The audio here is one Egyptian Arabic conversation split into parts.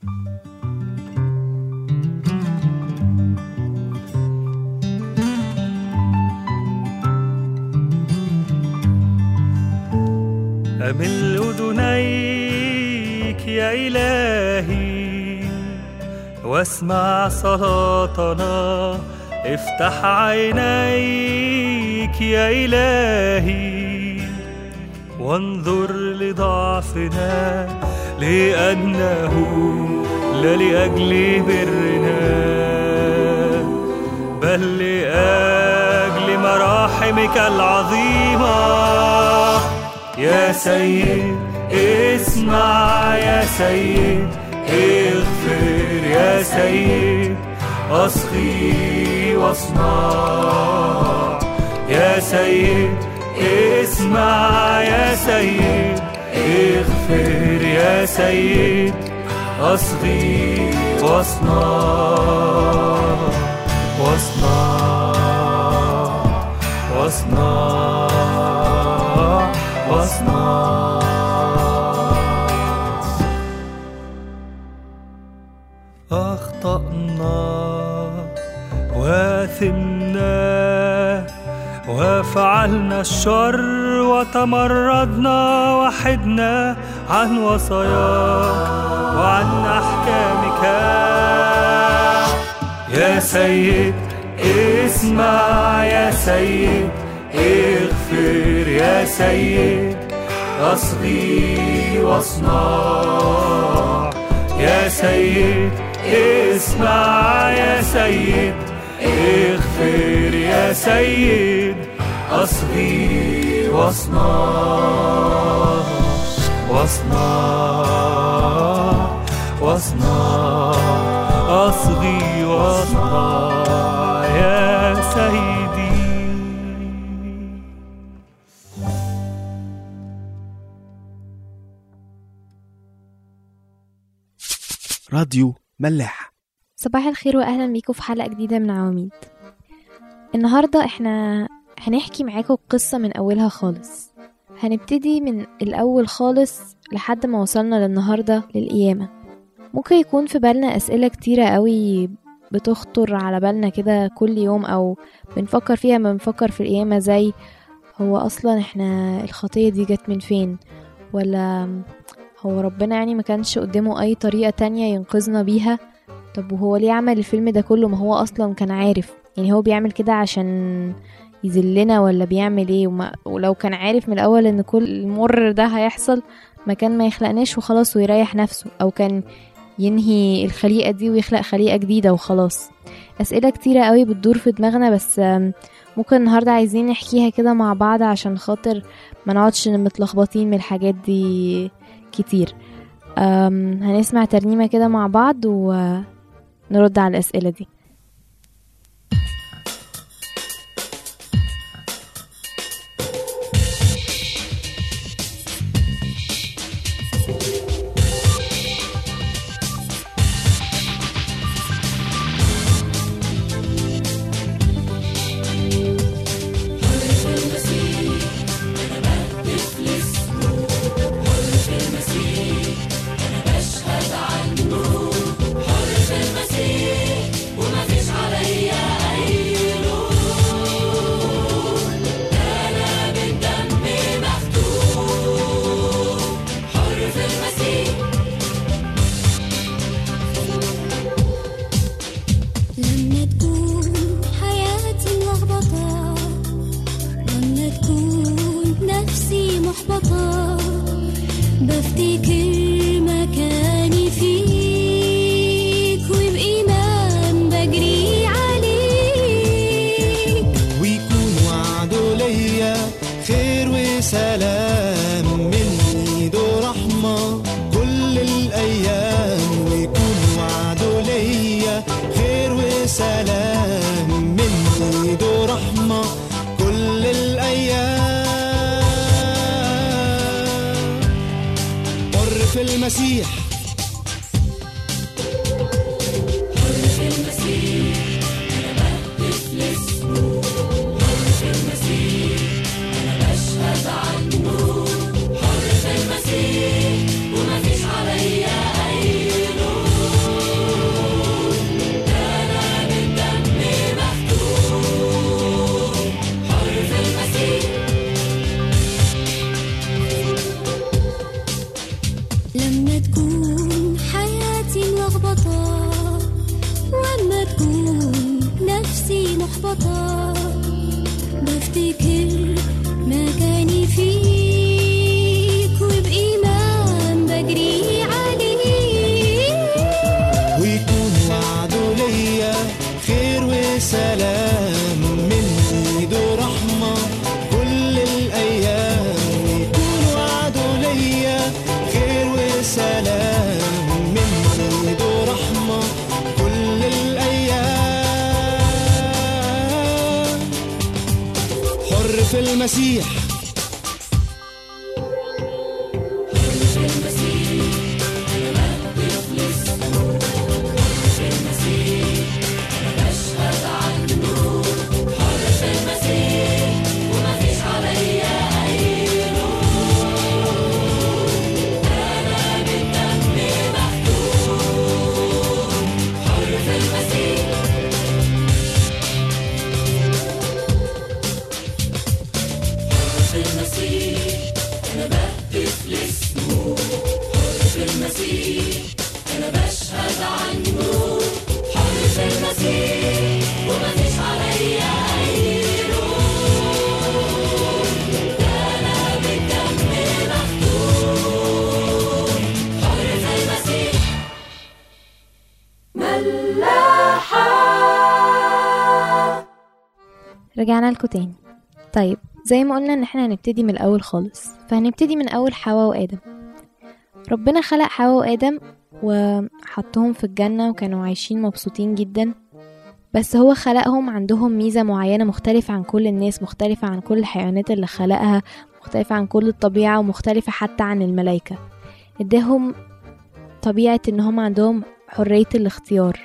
أمل أذنيك يا إلهي واسمع صلاتنا افتح عينيك يا إلهي وانظر لضعفنا لأنه لا لأجل برنا بل لأجل مراحمك العظيمة يا سيد اسمع يا سيد اغفر يا سيد اصغي واصنع يا سيد اسمع يا سيد اغفر يا سيد اصغي واصنع واصنع واصنع واصنع أخطأنا واثمنا وفعلنا الشر وتمردنا وحدنا عن وصاياك وعن أحكامك يا سيد اسمع يا سيد اغفر يا سيد اصغي واصنع يا سيد اسمع يا سيد اغفر يا سيد اصغي واصنع واصنع واصنع اصغي واصنع يا سيدي راديو ملاح صباح الخير واهلا بيكم في حلقه جديده من عواميد النهارده احنا هنحكي معاكم قصه من اولها خالص هنبتدي من الاول خالص لحد ما وصلنا للنهارده للقيامه ممكن يكون في بالنا اسئله كتيره قوي بتخطر على بالنا كده كل يوم او بنفكر فيها ما بنفكر في القيامه زي هو اصلا احنا الخطيه دي جت من فين ولا هو ربنا يعني ما كانش قدامه اي طريقه تانية ينقذنا بيها طب وهو ليه عمل الفيلم ده كله ما هو اصلا كان عارف يعني هو بيعمل كده عشان يذلنا ولا بيعمل ايه وما ولو كان عارف من الاول ان كل المر ده هيحصل ما كان ما يخلقناش وخلاص ويريح نفسه او كان ينهي الخليقة دي ويخلق خليقة جديدة وخلاص أسئلة كتيرة قوي بتدور في دماغنا بس آم، ممكن النهاردة عايزين نحكيها كده مع بعض عشان خاطر ما نقعدش متلخبطين من الحاجات دي كتير أم، هنسمع ترنيمة كده مع بعض ونرد على الأسئلة دي وما لما تكون نفسي محبطة بفتكر مكاني فيك وبإيمان بجري عليك ويكون وعده ليا خير وسلام من ايده رحمة كل الأيام ويكون وعده ليا خير وسلام من ايده رحمة كل الأيام حر في المسيح رجعنا لكم تاني طيب زي ما قلنا ان احنا هنبتدي من الاول خالص فهنبتدي من اول حواء وادم ربنا خلق حواء وادم وحطهم في الجنة وكانوا عايشين مبسوطين جدا بس هو خلقهم عندهم ميزة معينة مختلفة عن كل الناس مختلفة عن كل الحيوانات اللي خلقها مختلفة عن كل الطبيعة ومختلفة حتى عن الملائكة اداهم طبيعة ان هم عندهم حرية الاختيار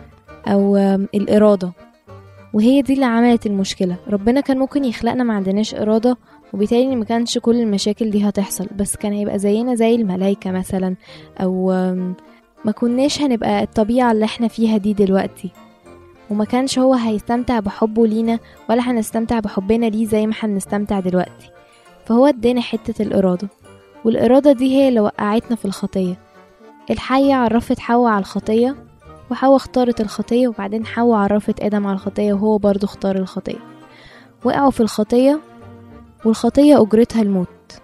او آم، الإرادة وهي دي اللي عملت المشكلة ربنا كان ممكن يخلقنا ما عندناش إرادة وبالتالي ما كانش كل المشاكل دي هتحصل بس كان هيبقى زينا زي الملايكة مثلا أو آم، ما كناش هنبقى الطبيعة اللي احنا فيها دي دلوقتي وما كانش هو هيستمتع بحبه لينا ولا هنستمتع بحبنا ليه زي ما هنستمتع دلوقتي فهو ادانا حتة الإرادة والإرادة دي هي اللي وقعتنا في الخطية الحية عرفت حواء على الخطية وحواء اختارت الخطية وبعدين حواء عرفت آدم على الخطية وهو برضو اختار الخطية وقعوا في الخطية والخطية أجرتها الموت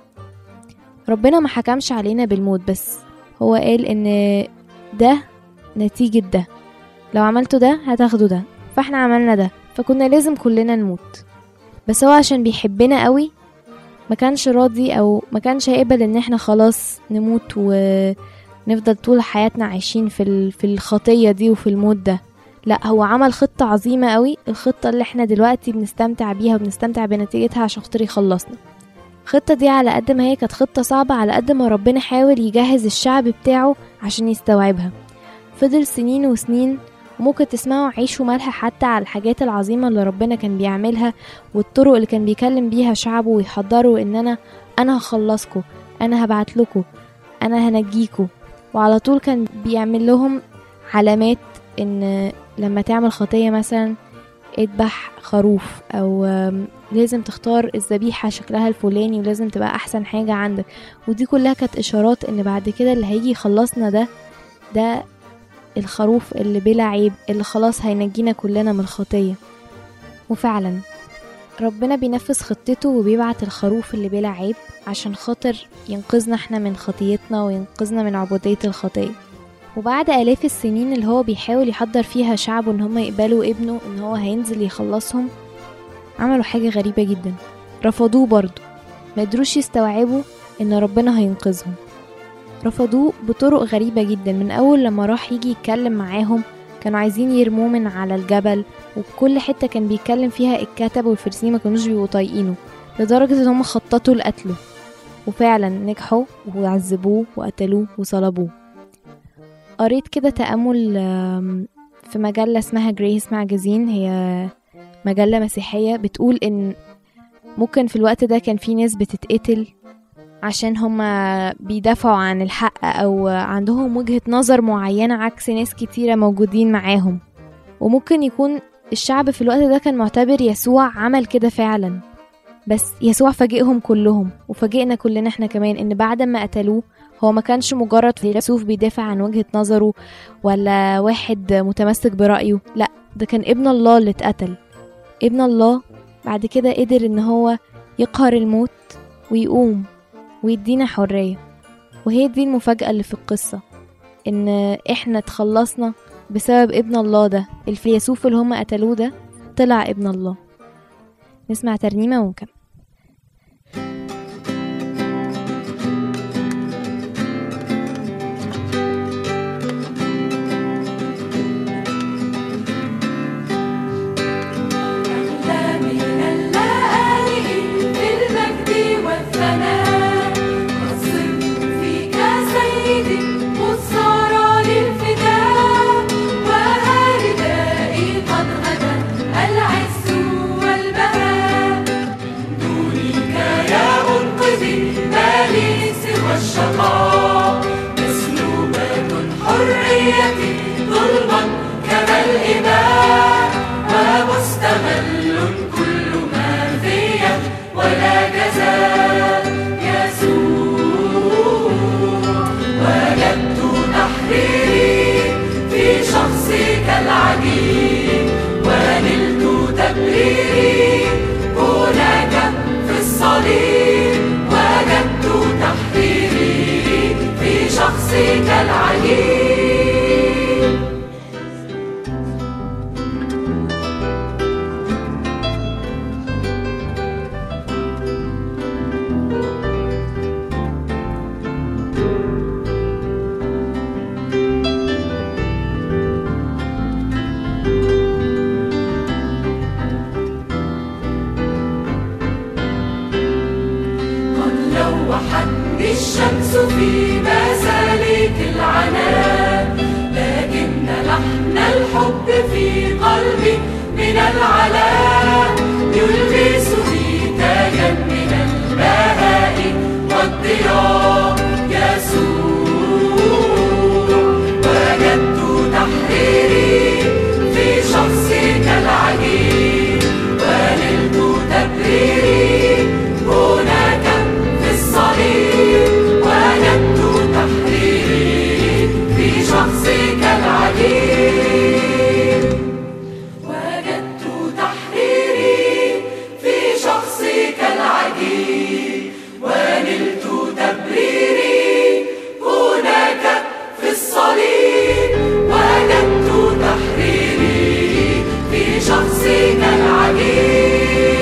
ربنا ما حكمش علينا بالموت بس هو قال إن ده نتيجة ده لو عملتوا ده هتاخدوا ده فاحنا عملنا ده فكنا لازم كلنا نموت بس هو عشان بيحبنا قوي ما كانش راضي او ما كانش هيقبل ان احنا خلاص نموت ونفضل طول حياتنا عايشين في ال- في الخطية دي وفي الموت ده لا هو عمل خطة عظيمة قوي الخطة اللي احنا دلوقتي بنستمتع بيها وبنستمتع بنتيجتها عشان خاطر يخلصنا الخطة دي على قد ما هي كانت خطة صعبة على قد ما ربنا حاول يجهز الشعب بتاعه عشان يستوعبها فضل سنين وسنين وممكن تسمعوا عيش وملح حتى على الحاجات العظيمة اللي ربنا كان بيعملها والطرق اللي كان بيكلم بيها شعبه ويحضروا ان انا انا هخلصكوا انا هبعت لكم انا هنجيكوا وعلى طول كان بيعمل لهم علامات ان لما تعمل خطية مثلا اذبح خروف او آم، لازم تختار الذبيحة شكلها الفلاني ولازم تبقى احسن حاجة عندك ودي كلها كانت اشارات ان بعد كده اللي هيجي يخلصنا ده ده الخروف اللي بلا عيب اللي خلاص هينجينا كلنا من الخطية وفعلا ربنا بينفذ خطته وبيبعت الخروف اللي بلا عيب عشان خاطر ينقذنا احنا من خطيتنا وينقذنا من عبودية الخطية وبعد آلاف السنين اللي هو بيحاول يحضر فيها شعبه ان هم يقبلوا ابنه ان هو هينزل يخلصهم عملوا حاجة غريبة جدا رفضوه برضه ما قدروش يستوعبوا ان ربنا هينقذهم رفضوه بطرق غريبة جدا من أول لما راح يجي يتكلم معاهم كانوا عايزين يرموه من على الجبل وكل حتة كان بيتكلم فيها الكتب والفرسين ما كانوش بيبقوا طايقينه لدرجة ان هم خططوا لقتله وفعلا نجحوا وعذبوه وقتلوه وصلبوه قريت كده تأمل آم، في مجلة اسمها جريس ماجازين هي مجلة مسيحية بتقول ان ممكن في الوقت ده كان في ناس بتتقتل عشان هما بيدافعوا عن الحق او عندهم وجهة نظر معينة عكس ناس كتيرة موجودين معاهم وممكن يكون الشعب في الوقت ده كان معتبر يسوع عمل كده فعلا بس يسوع فاجئهم كلهم وفاجئنا كلنا احنا كمان ان بعد ما قتلوه هو ما كانش مجرد فيلسوف بيدافع عن وجهة نظره ولا واحد متمسك برأيه لا ده كان ابن الله اللي اتقتل ابن الله بعد كده قدر ان هو يقهر الموت ويقوم ويدينا حرية وهي دي المفاجأة اللي في القصة ان احنا اتخلصنا بسبب ابن الله ده الفيلسوف اللي هم قتلوه ده طلع ابن الله نسمع ترنيمة ونكمل أغلى من اللآلئ في المجد والثناء قصر فيك سيدي مصارى للفداء وهردائي قد غدا العز والبهاء دونك يا منقذي ما لي سوى الشقاء مسلوبة حريتي ظلما كما الإباء ومستغل كل ما فيا ولا جزاء يسوع وجدت تحريري في شخصك العجيب ونلت تبريري هناك في الصليب وجدت تحريري في شخصك العجيب قد لوحتني الشمس في مسالك العنان لكن لحن الحب في قلبي من العلاء يلبسني تاجا من البهاء والضياء يسوع وجدت تحريري في شخصك العجيب ونلت تبريري هناك في الصليب وجدت تحريري في شخصك العجيب وجدت تحريري في شخصك العجيب ونلت تبريري هناك في الصليب وجدت تحريري في شخصك العجيب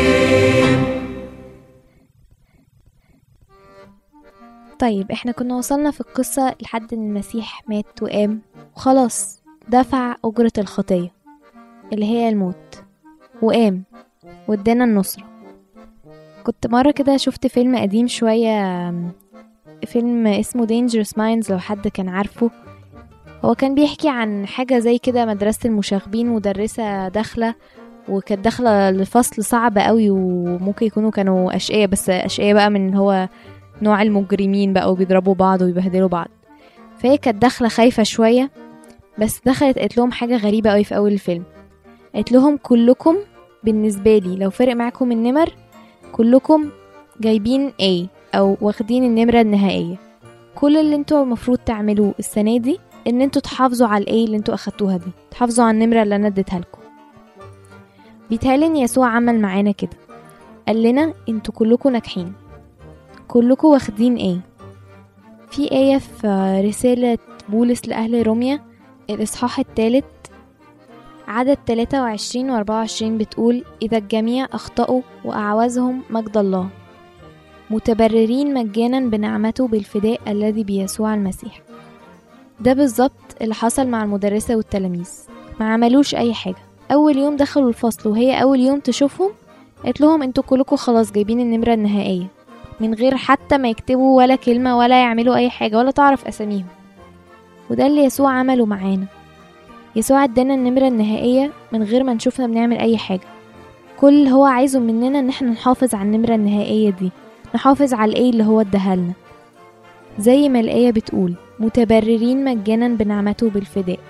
طيب احنا كنا وصلنا في القصة لحد ان المسيح مات وقام وخلاص دفع أجرة الخطية اللي هي الموت وقام وادانا النصرة كنت مرة كده شفت فيلم قديم شوية فيلم اسمه Dangerous Minds لو حد كان عارفه هو كان بيحكي عن حاجة زي كده مدرسة المشاغبين مدرسة داخلة وكانت داخلة لفصل صعب قوي وممكن يكونوا كانوا أشقية بس أشقية بقى من هو نوع المجرمين بقى وبيضربوا بعض ويبهدلوا بعض فهي كانت داخلة خايفة شوية بس دخلت قالت لهم حاجة غريبة قوي في أول الفيلم قالت لهم كلكم بالنسبة لي لو فرق معاكم النمر كلكم جايبين A أو واخدين النمرة النهائية كل اللي انتوا المفروض تعملوه السنة دي ان انتوا تحافظوا على الايه اللي انتوا اخدتوها دي تحافظوا على النمرة اللي انا اديتها لكم بيتهيألي ان يسوع عمل معانا كده قال لنا انتوا كلكم ناجحين كلكم واخدين ايه في آية في رسالة بولس لأهل روميا الإصحاح الثالث عدد 23 و 24 بتقول إذا الجميع أخطأوا وأعوزهم مجد الله متبررين مجانا بنعمته بالفداء الذي بيسوع المسيح ده بالظبط اللي حصل مع المدرسة والتلاميذ ما عملوش أي حاجة أول يوم دخلوا الفصل وهي أول يوم تشوفهم قالت لهم انتوا كلكم خلاص جايبين النمرة النهائية من غير حتى ما يكتبوا ولا كلمة ولا يعملوا أي حاجة ولا تعرف أساميهم وده اللي يسوع عمله معانا يسوع ادانا النمرة النهائية من غير ما نشوفنا بنعمل أي حاجة كل اللي هو عايزه مننا ان احنا نحافظ على النمرة النهائية دي نحافظ على الايه اللي هو اداها لنا زي ما الآية بتقول متبررين مجانا بنعمته بالفداء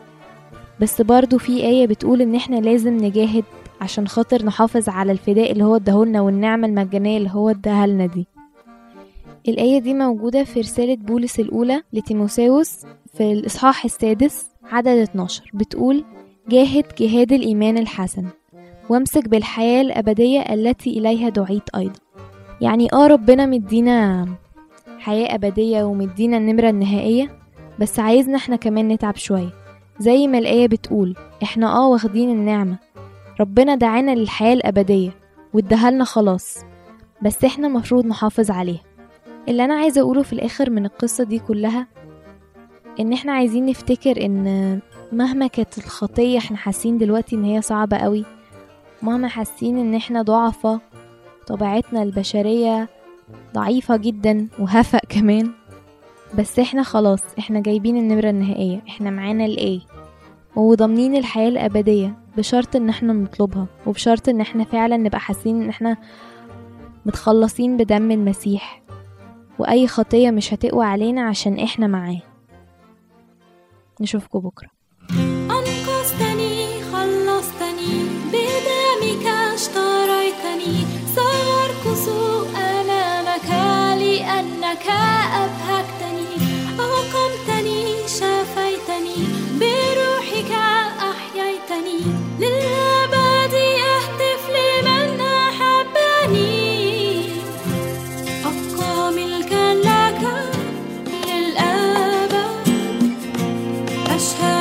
بس برضو في آية بتقول ان احنا لازم نجاهد عشان خاطر نحافظ على الفداء اللي هو اداهولنا والنعمة المجانية اللي هو اداها لنا دي الآية دي موجودة في رسالة بولس الأولى لتيموساوس في الإصحاح السادس عدد 12 بتقول جاهد جهاد الإيمان الحسن وامسك بالحياة الأبدية التي إليها دعيت أيضا يعني آه ربنا مدينا حياة أبدية ومدينا النمرة النهائية بس عايزنا احنا كمان نتعب شوية زي ما الآية بتقول احنا اه واخدين النعمة ربنا دعانا للحياة الأبدية وادهالنا خلاص بس احنا مفروض نحافظ عليها اللي أنا عايزة أقوله في الآخر من القصة دي كلها إن احنا عايزين نفتكر إن مهما كانت الخطية احنا حاسين دلوقتي إن هي صعبة قوي مهما حاسين إن احنا ضعفة طبيعتنا البشرية ضعيفة جدا وهفق كمان بس احنا خلاص احنا جايبين النمرة النهائية احنا معانا الايه وضامنين الحياة الأبدية بشرط ان احنا نطلبها وبشرط ان احنا فعلا نبقى حاسين ان احنا متخلصين بدم المسيح وأي خطية مش هتقوى علينا عشان احنا معاه نشوفكم بكرة أنقذتني خلصتني بدمك اشتريتني سأرقص أمامك لأنك أبهجتني أقمتني شفيتني بروحك أحييتني للأبد أهتف لمن أحبني أبقى ملكا لك للأبد أشهد